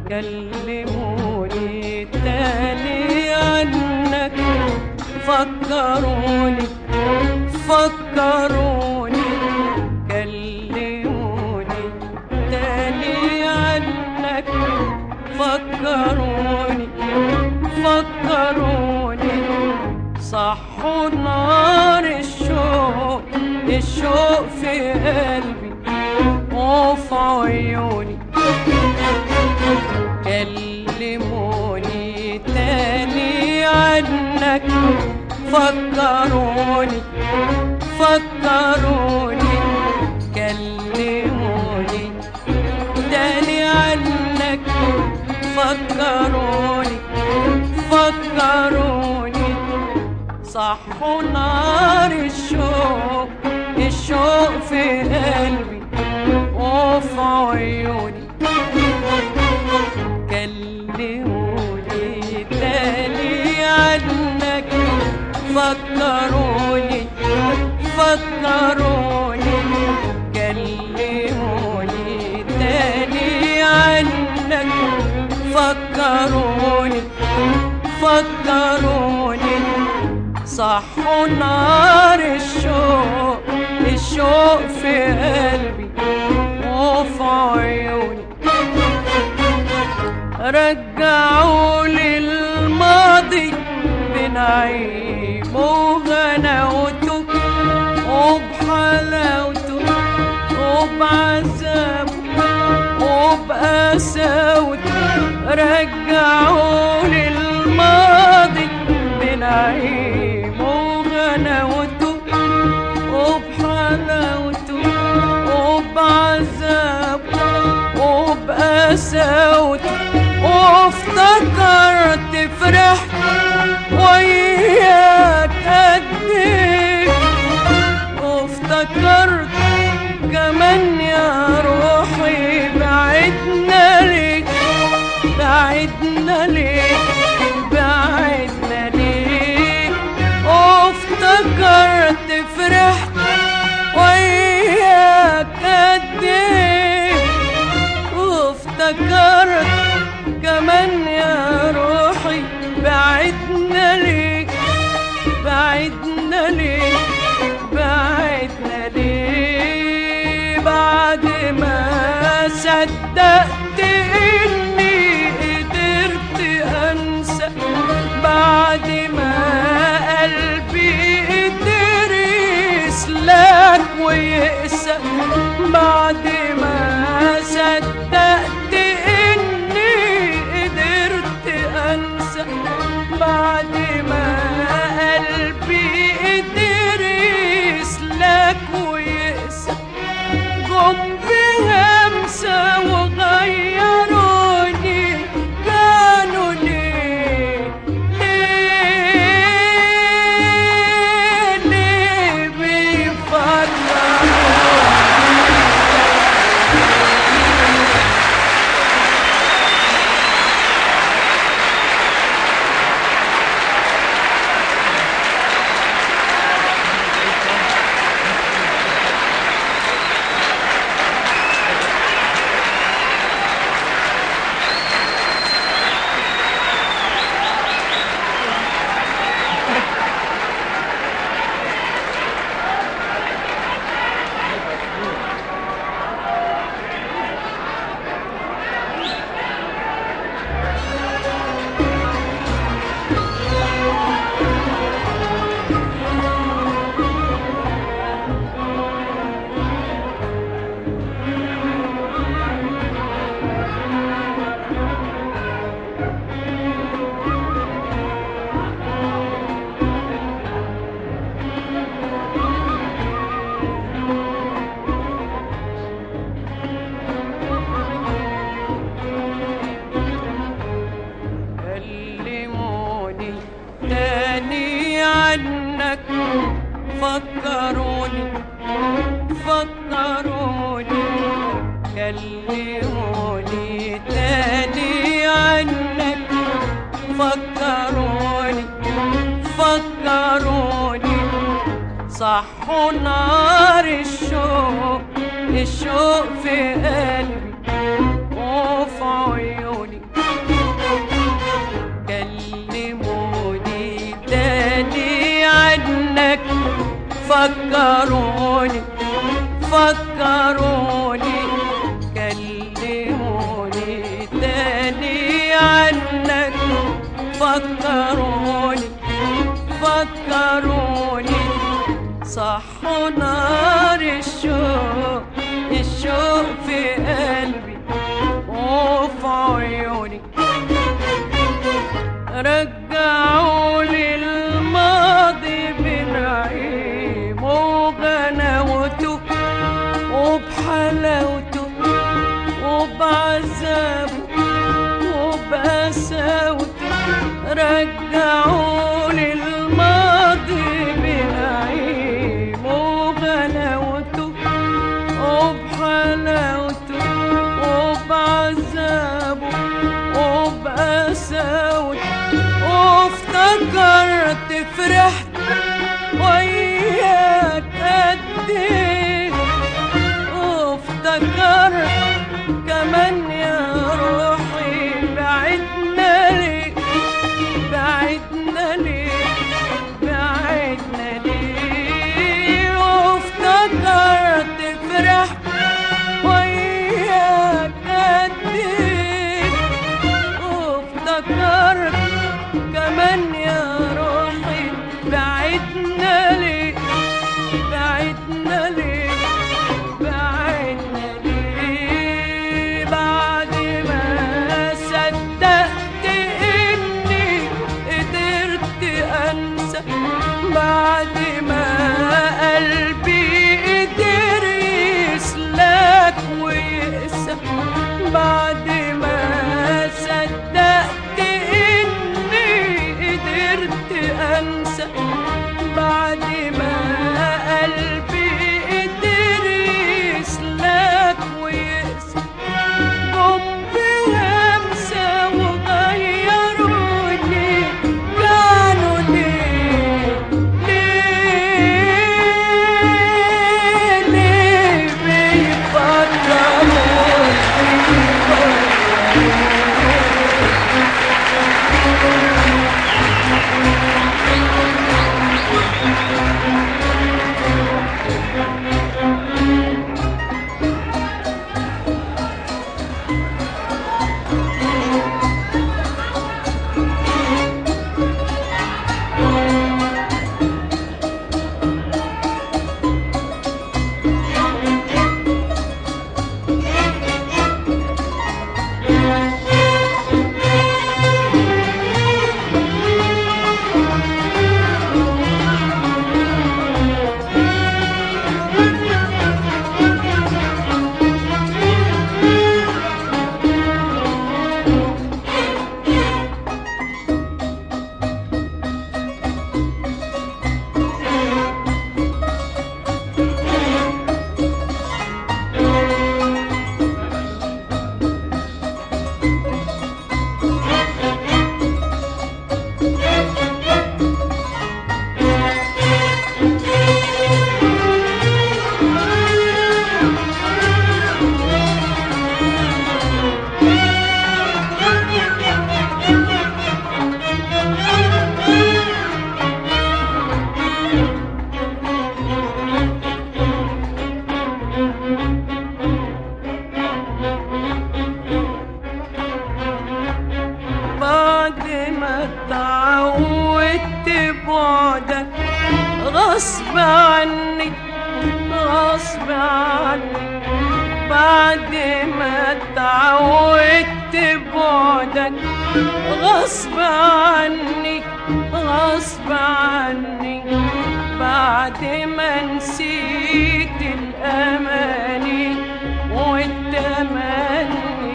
كلموني تاني عنك فكروني فكروني كلموني تاني عنك فكروني فكروني صحوا نار الشوق الشوق في قلبي وفي عيوني كلموني تاني عنك فكروني فكروني كلموني تاني عنك فكروني فكروني صحوا نار الشوق الشوق في قلبي وفي عيوني كلموني تاني عنك فكروني فكروني كلموني تاني عنك فكروني فكروني صحوا نار الشوق الشوق في قلبي وفي عيوني رجعوا لي الماضي بنعيم وغناوته وبحلاوته وبعذابه وبقساوته رجعوا لي الماضي بنعيم وغناوته وبحلاوته وبعذابه وبقساوته وافتكرت فرحت وياك قد ايه وافتكرت كمان يا روحي بعدنا ليه بعدنا ليه بعدنا ليه وافتكرت فرحت وياك قد ايه وافتكرت كمان يا روحي بعدنا ليك بعدنا ليك بعدنا ليه بعد ما صدقت اني قدرت انسى بعد ما قلبي قدر يسلك ويقسى بعد ما صدقت اني قدرت انسى بعد ما قلبي قدر يسلك ويقسى جم بهمسة وغيروني كانوا ليه ليه ليه بيفرقوا كلموني تاني عنك فكروني فكروني كلموني تاني عنك فكروني فكروني صحوا نار الشوق الشوق في قلبي وفي عيوني فكروني فكروني كلموني تاني عنك فكروني فكروني صحوا نار الشوق الشوق في قلبي وفي عيوني رجعوا لي الماضي بنعيم وغناوته وبحلاوته وبعذابه وبقساوته رجعوا لي الماضي بنعيم وغناوته وبحلاوته وبعذابه وبقساوته وافتكرت فرحت وياك قد ايه وافتكرت كمان يا روحي بعدنا ليه بعدنا ليه بعدنا ليه وافتكرت فرحت وياك قد ايه وافتكرت كمان يا روحي بعدنا ليه بعدنا ليه بعدنا ليه بعد ما صدقت اني قدرت انسى بعد ما قلبي قدر يسلك ويقسى بعد ما صدقت اني قدرت انسى بعد ما قلبي قدر يسلك ويقسى جم بهمسة وغيروني كانوا ليه ليه ليه بيفكروني بعد ما اتعودت بعدك غصب عني غصب عني بعد ما اتعودت بعدك غصب عني غصب عني بعد ما نسيت الأماني والتمني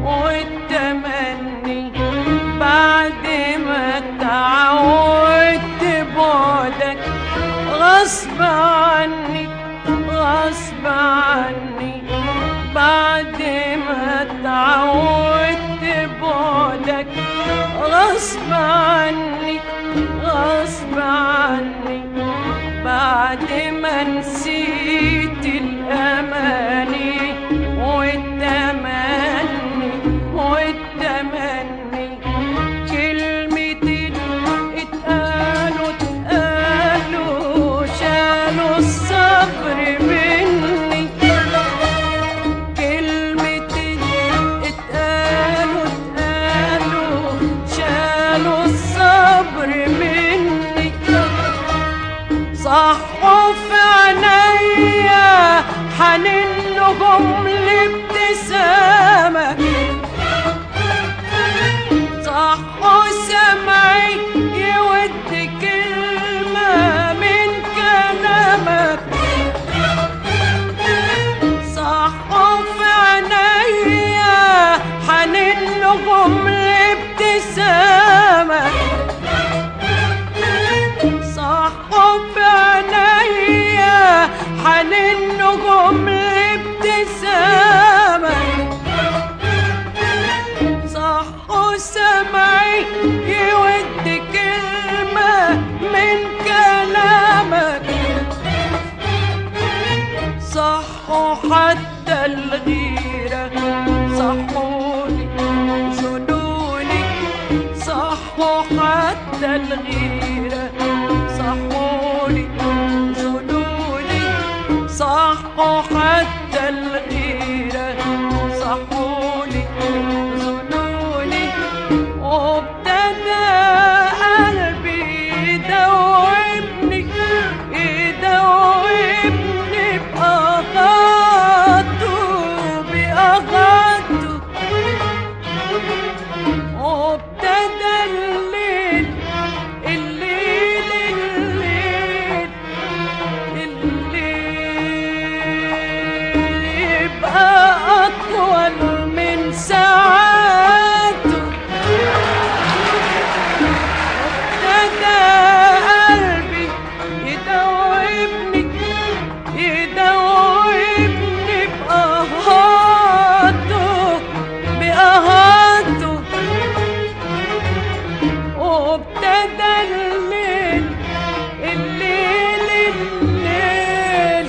والتمني بعد ما اتعودت بعدك غصب عني غصب عني بعد ما اتعودت بعدك غصب عني غصب عني بعد ما نسيت الأمان النجوم الابتسامة صحوا في عينيا حن النجوم الابتسامة صحوا سمعي يود كلمة من كلامك صحوا حتى الغيرة صحوني جنوني صحوا حتى الغيرة صحوني جنوني صحوا حتى الغيرة صحوني جنوني وابتدى قلبي يدوبني يدوبني بأغاته بأغاته وابتدى الليل الليل الليل الليل يبقى أطول من ساعاته ابتدى قلبي يدوبني يدوبني بأهاته بأهاته وابتدى الليل الليل الليل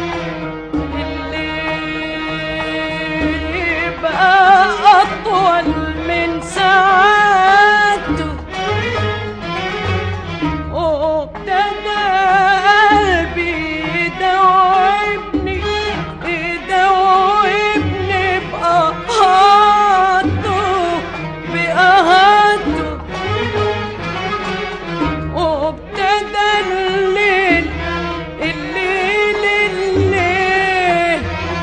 الليل يبقى أطول من ساعاته وابتدى قلبي يدوبني يدوبني بأهاته بأهاته وابتدى الليل الليل الليل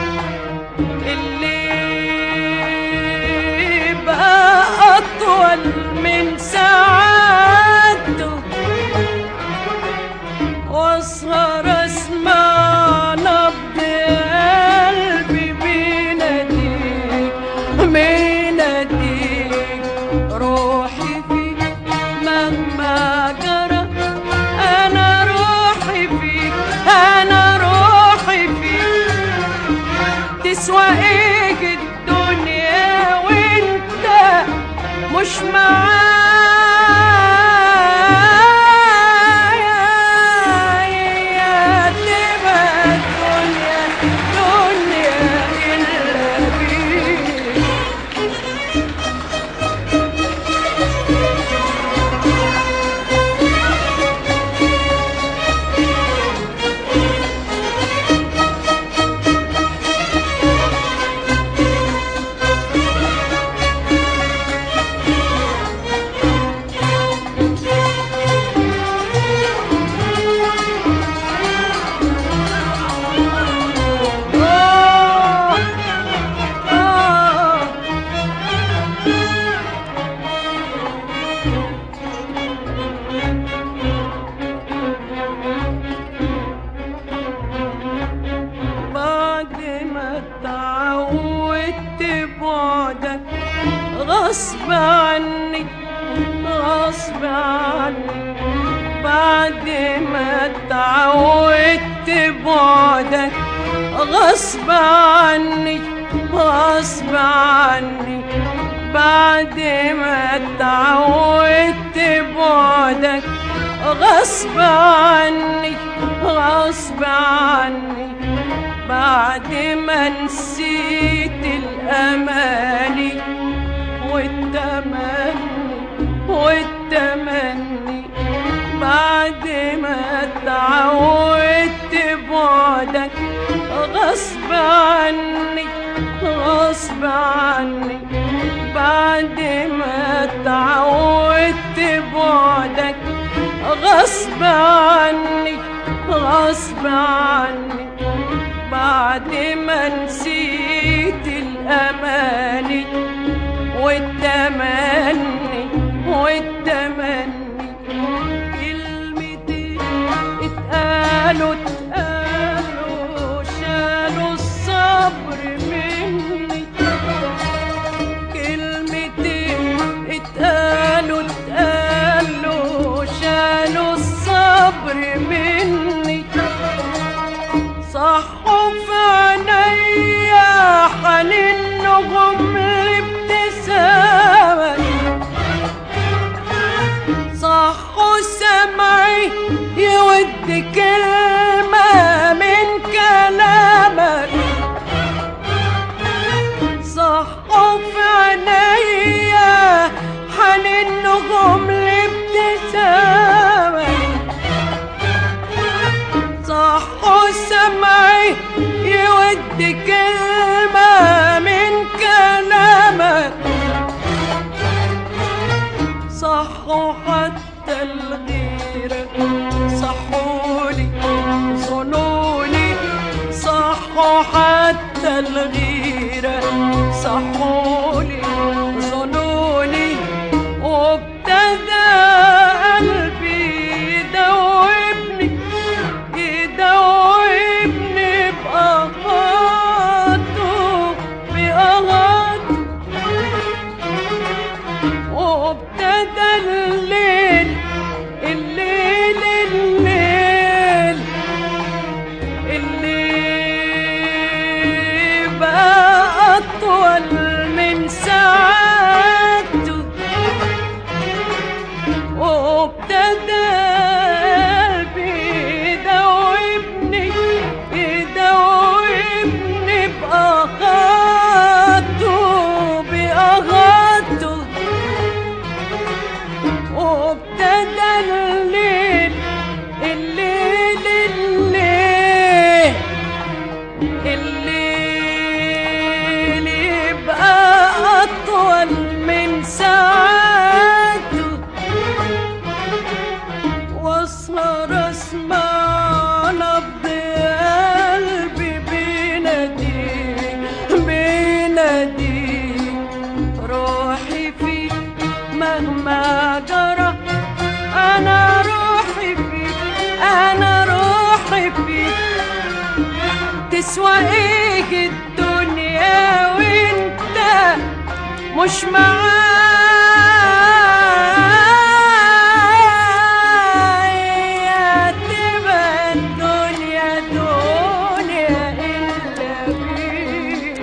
الليل بقى أطول من ساعاته واسهر اسمع نبض قلبي بيناديك بيناديك روحي فيك مهما جرى انا روحي فيك انا روحي فيك تسوى ايه الدنيا وانت مش معايا تبقى الدنيا دنيا إلا بيك آه آه بعد ما اتعودت بعدك غصب عني غصب عني بعد ما اتعودت بعدك غصب عني غصب عني بعد ما اتعودت بعدك غصب عني غصب عني بعد ما نسيت الأماني والتمني والتمني بعد ما اتعودت بعدك غصب عني غصب عني بعد ما اتعودت بعدك غصب عني غصب عني بعد ما نسيت الأماني والتمني والتمني كلمتين اتقالوا اتقالوا شالوا الصبر مني كلمتين النجوم الابتسامة صح سمعي يود كلمة من كلامك صح في عينيا حنين نجوم الابتسامة صح سمعي يود كلمة من كلامك صح حتى الغيرة صحولي ظنوني صح حتى الغيرة صحولي ظنوني وابتدى قلبي يدوبني يدوبني بأغاته بأغاته وابتدى الليل الليل الليل اللي بقى أطول من ساعته وابتدى قلبي يدوبني يدوبني بأغاته بأغاته وابتدى الليل الليل الليل الليل يبقى أطول من ساعته واسهر اسمع نبض قلبي بينادي بينادي روحي فيك مهما جرى انا روحي فيك انا روحي فيك تسوى ايه الدنيا وانت مش معايا تبقى الدنيا دنيا إلا بيك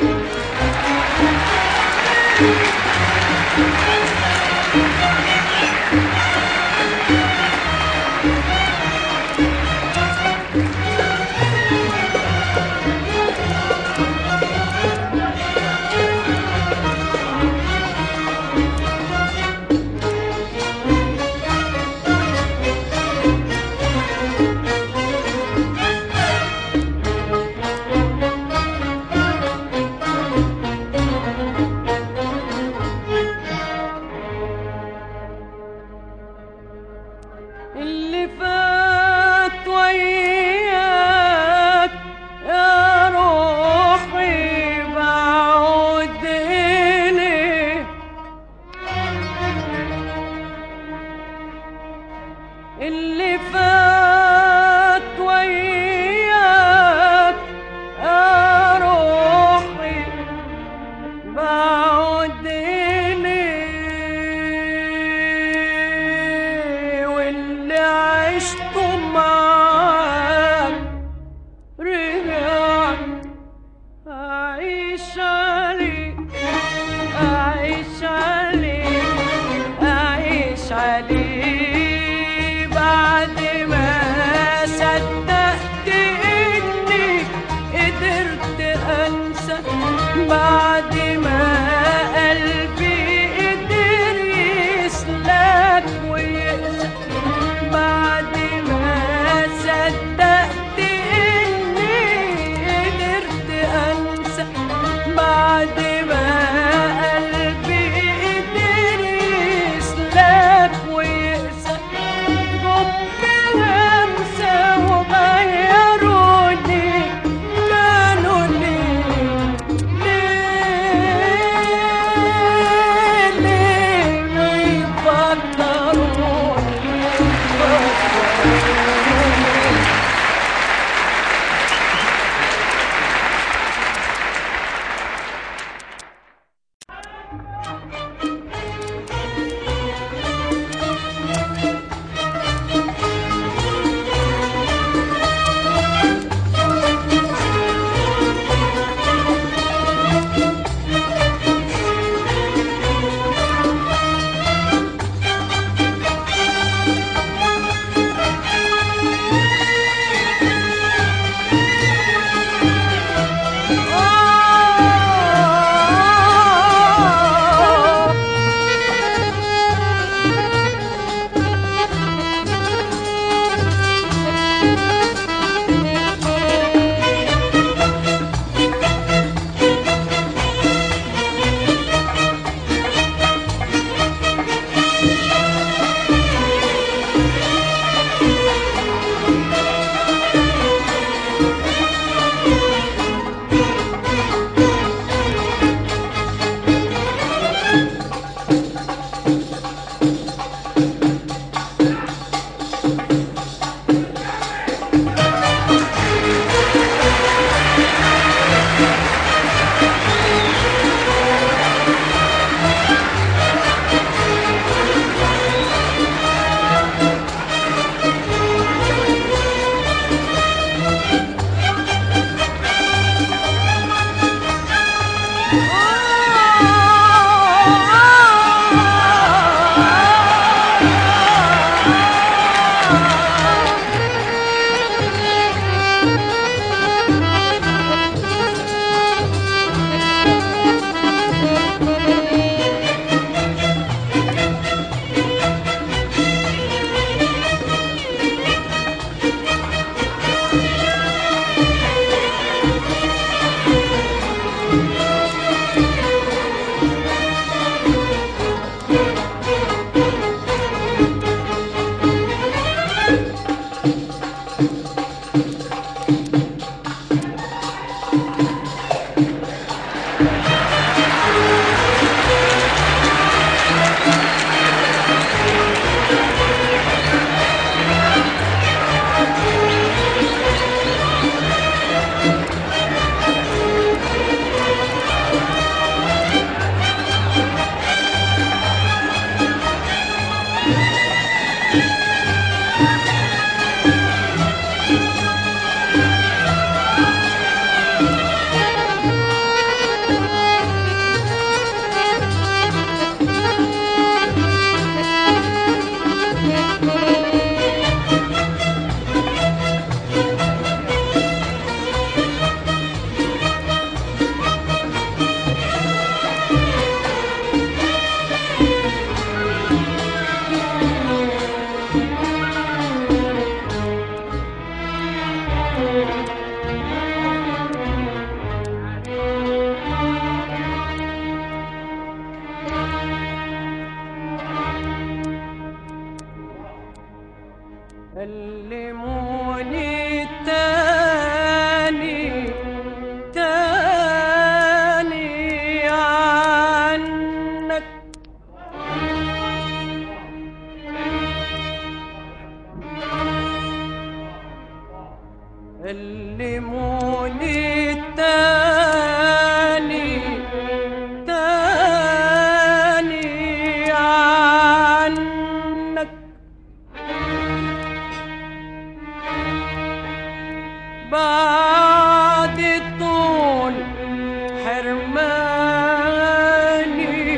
حرماني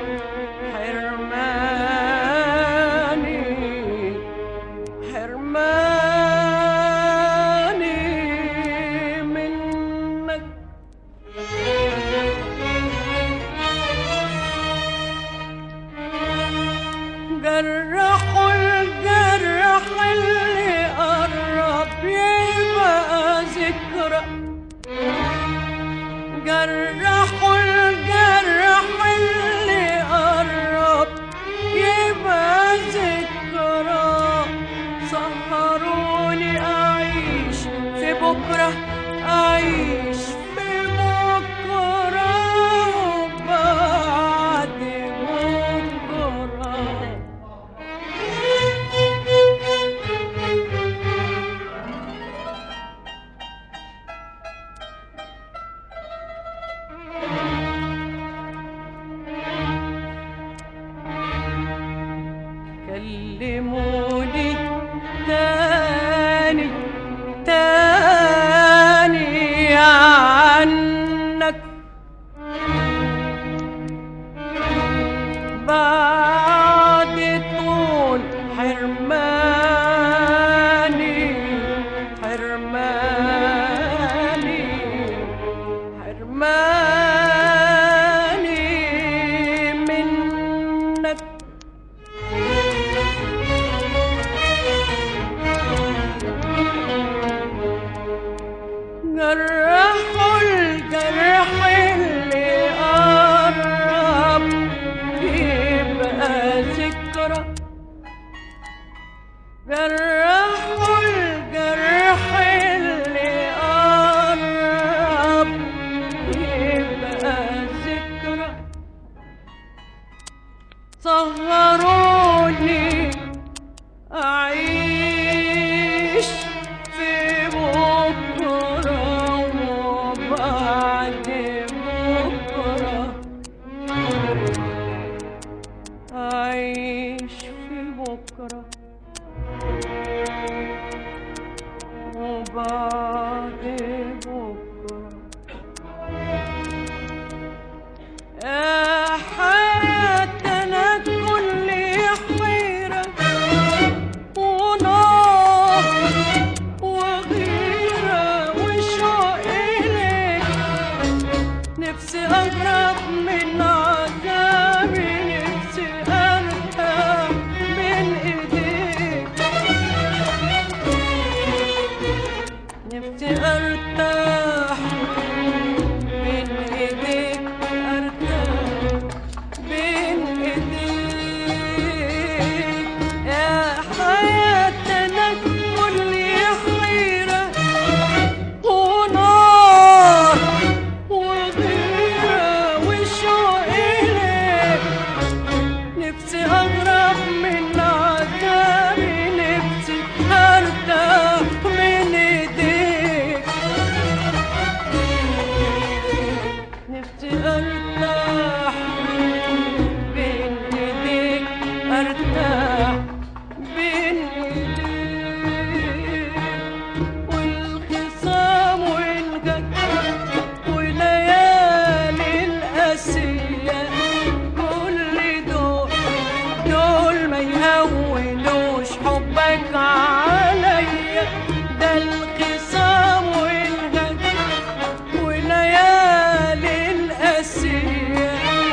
حرماني حرماني منك جرحوا الجرح اللي قرب يبقى ذكرى جرحوا الجرح اللي قرب يبقى ذكرى سهروني أعيش في بكرة أعيش في بكرة وبعد بكرة كلموني تاني تاني عنك بعد طول حرماني حرماني حرماني منك جرحوا الجرح اللي قرب يبقى ذكرى جرحوا الجرح اللي قرب يبقى ذكرى صغروني أعيش في بكرة وبعد بكرة أعيش في بكرة وبعد بكرة يا حياتنا كل حيرة ونار وغيرة وشوق إليك نفسي أهرب من عذابي نفسي أرتاح من إيديك نفسي أرتاح من إيديك أرتاح بين إيديك يا حياتنا كل حيرة ونار وغيرة وشوق إليك نفسي أغرب من عذابي نفسي أرتاح من إيديك نفسي أرتاح بين إيديك أرتاح بين إيديك والخصام والجد وليالي القاسية كل دول دول ما يهونوش حبك عليا ده الخصام والجد وليالي القاسية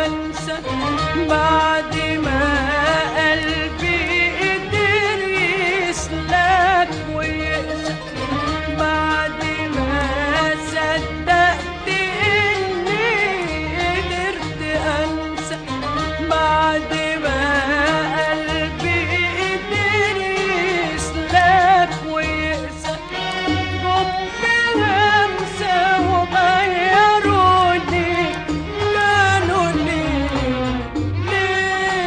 انسى بعد ما قلبي قدر يسلك ويقسى بعد ما صدقت اني قدرت انسى بعد ما قلبي قدر يسلك ويقسى جبت همسة وغيروني كانوا ليه ليه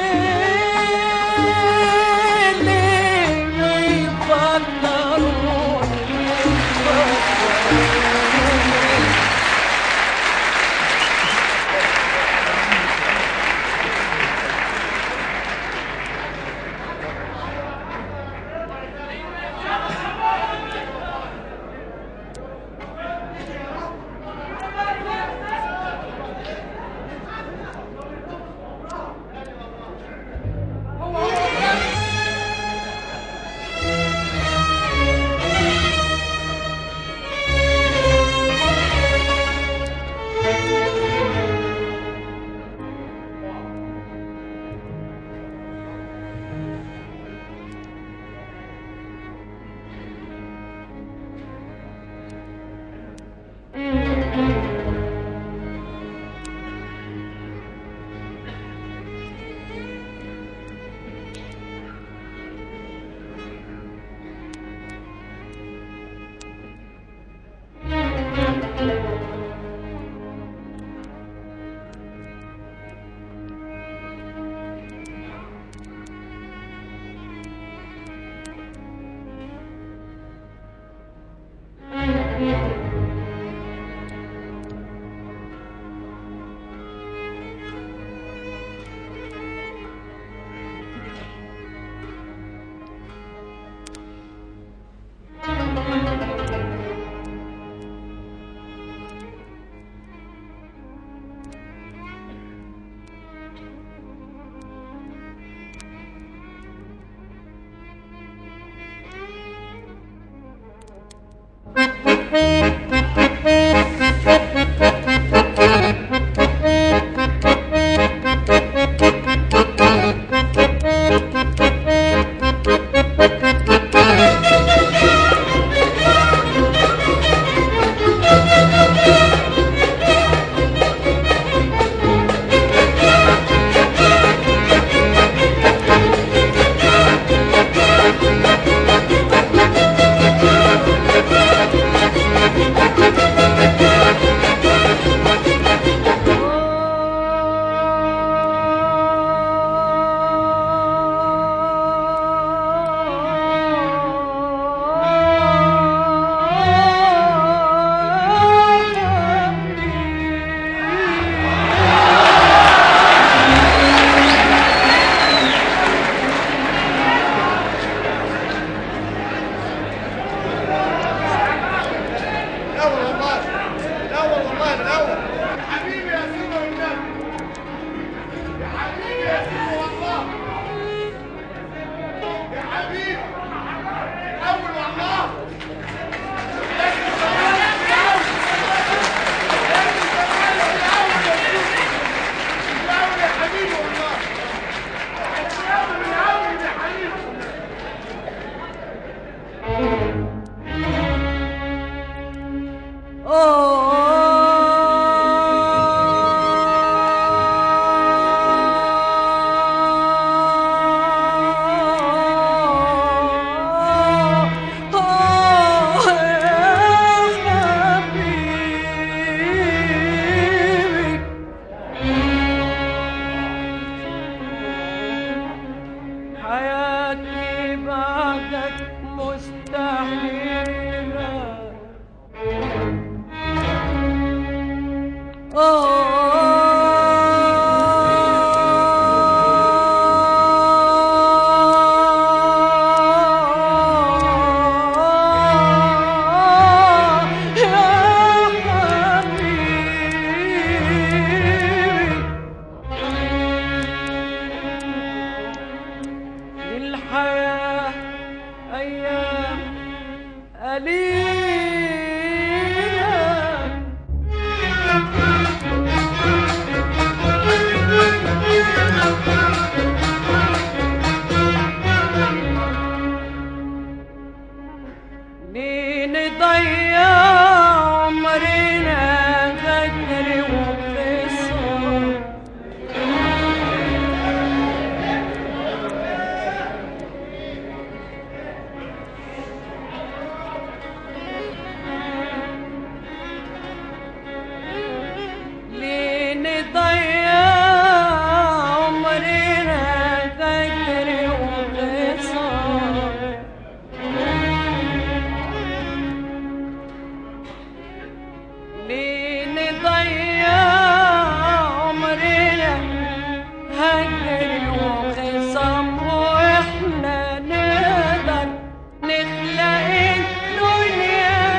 هجر وخصام واحنا نقدر نخلق الدنيا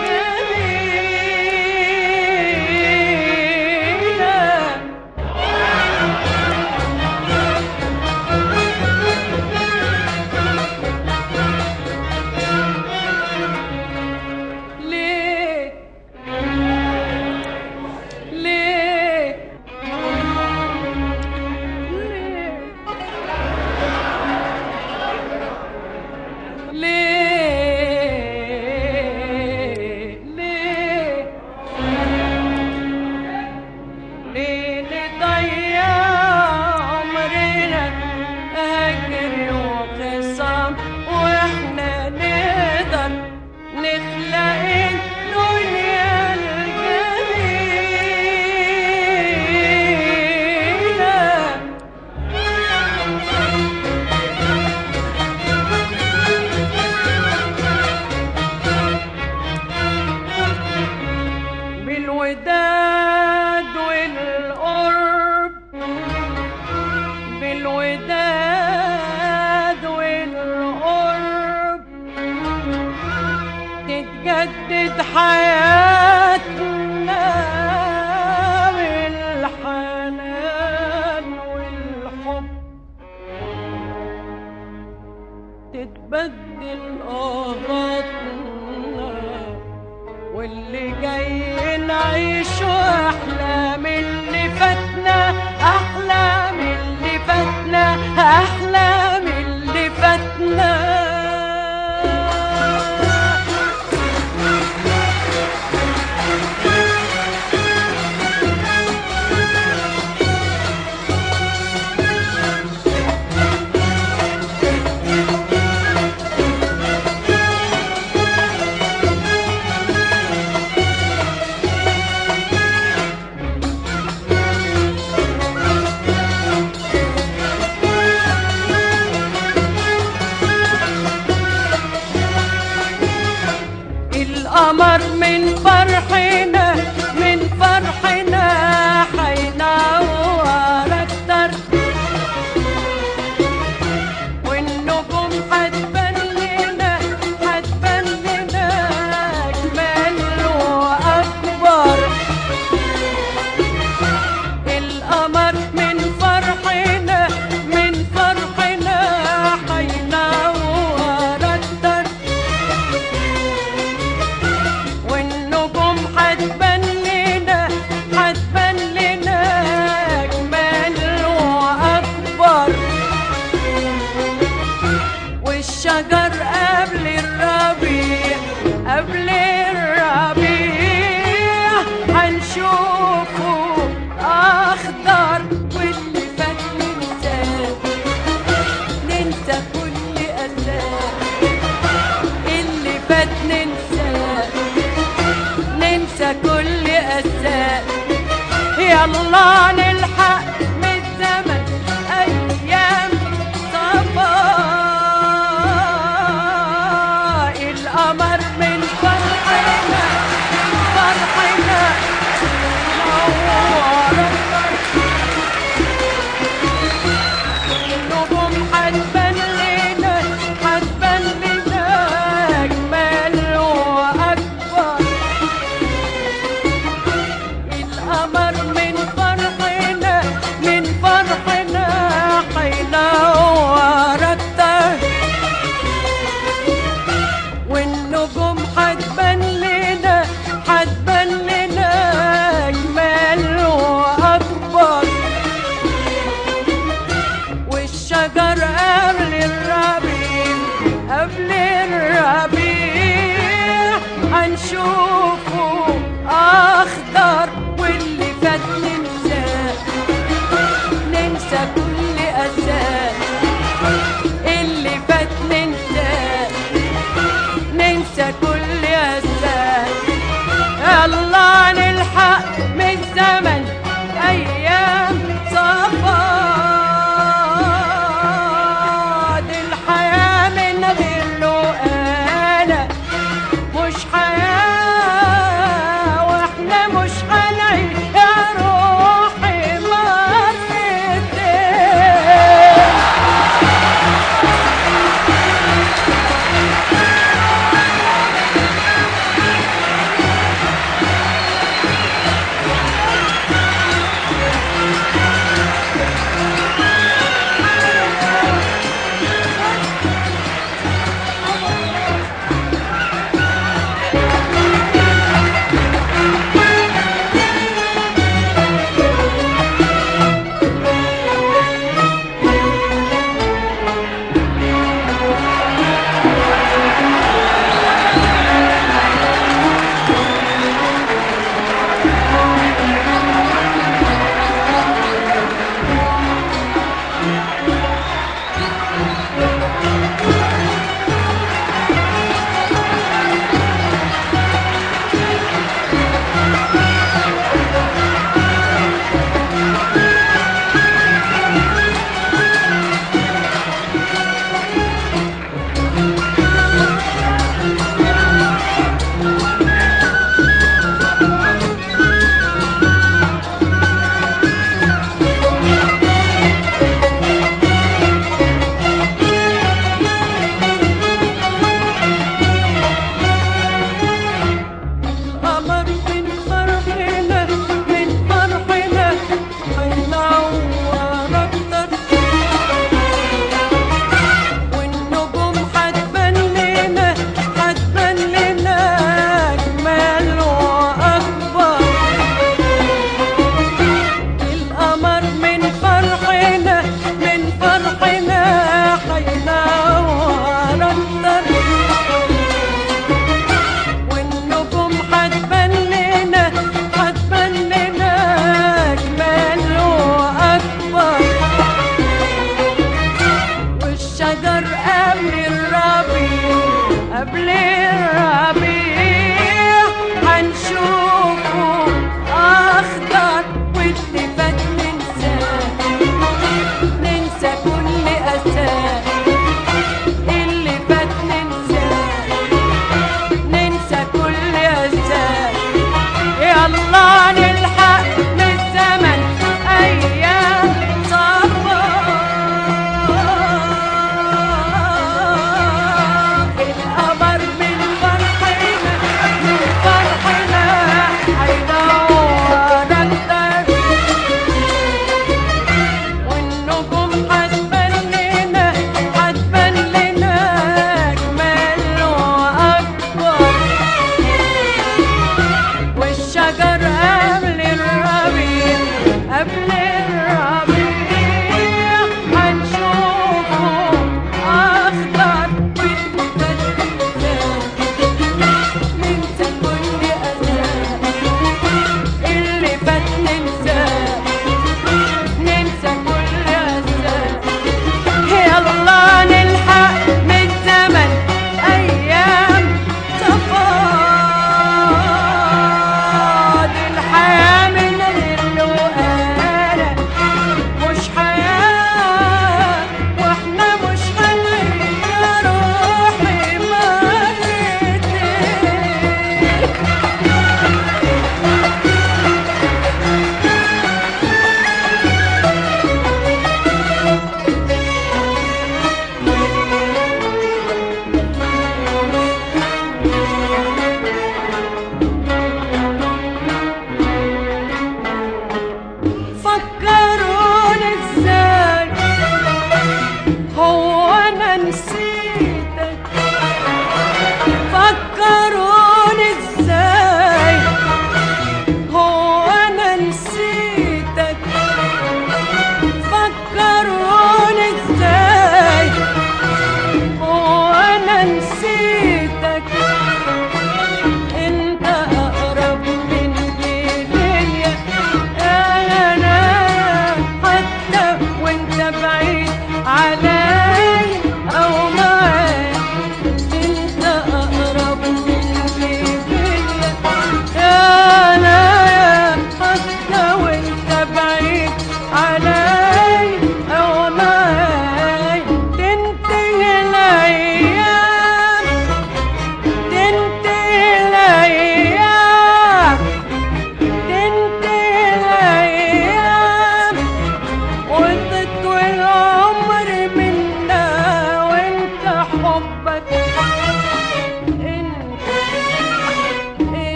الجميلة ليه ليه ليه ليه ليه ليه نضيع عمرنا هجر وخصام واحنا نقدر نخلق الدنيا الجميلة بالوداد والقرب بالوداد والقرب تتجدد حياتنا بالحنان والحب تتبدل آهاتنا واللي جاي نعيشه أحلى من اللي فاتنا أحلى من اللي فاتنا أحلى من اللي فاتنا القمر من فرحنا من فرحنا حينور اكتر والنجوم حتبان لنا حتبان لنا اجمل واكبر القمر من فرحنا من فرحنا حينور اكتر والنجوم حتبان لنا حتبان لنا اجمل واكبر والشجر قبل الربيع قبل الربيع هنشوفه اخضر واللي فات ننساه ننسى كل اساه اللي فات ننساه ننسى كل أساء يلا نلحق من الزمن أيام صفاء القمر من فرحنا فرحنا نور النجوم حتبان لنا حتبان لنا أجمل وأكبر القمر من فرحنا من فرحنا حينور اكتر والنجوم حتبان لنا حتبان لنا اجمل واكبر والشجر قبل الربيع قبل الربيع هنشوفه اخضر واللي فات ننساه ننسى كل اساه اللي فات ننساه ننسى كل اساه الله نلحق من زمن ايام صفاد الحياه من غير له انا مش حياه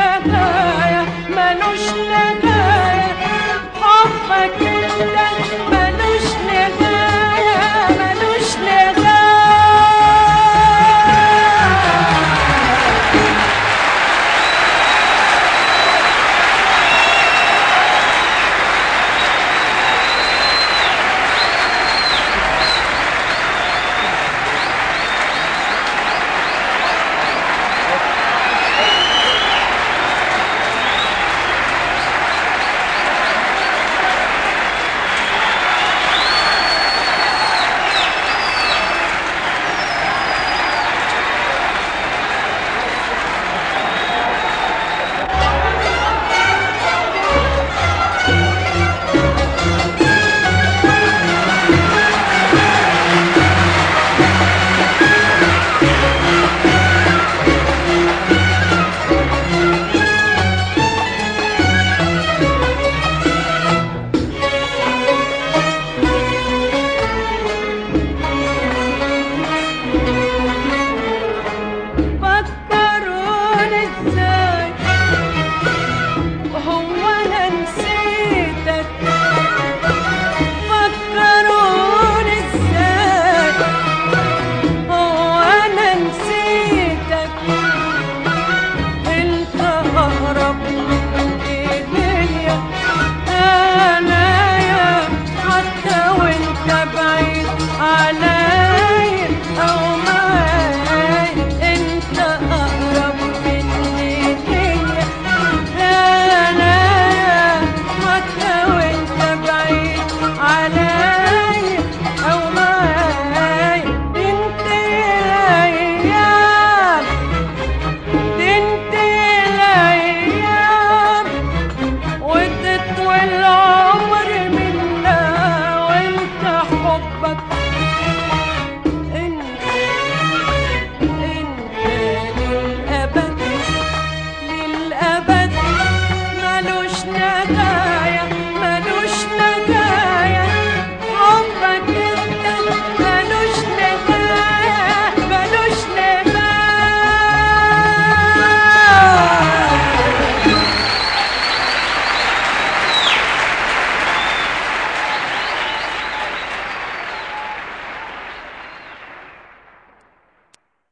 الشباب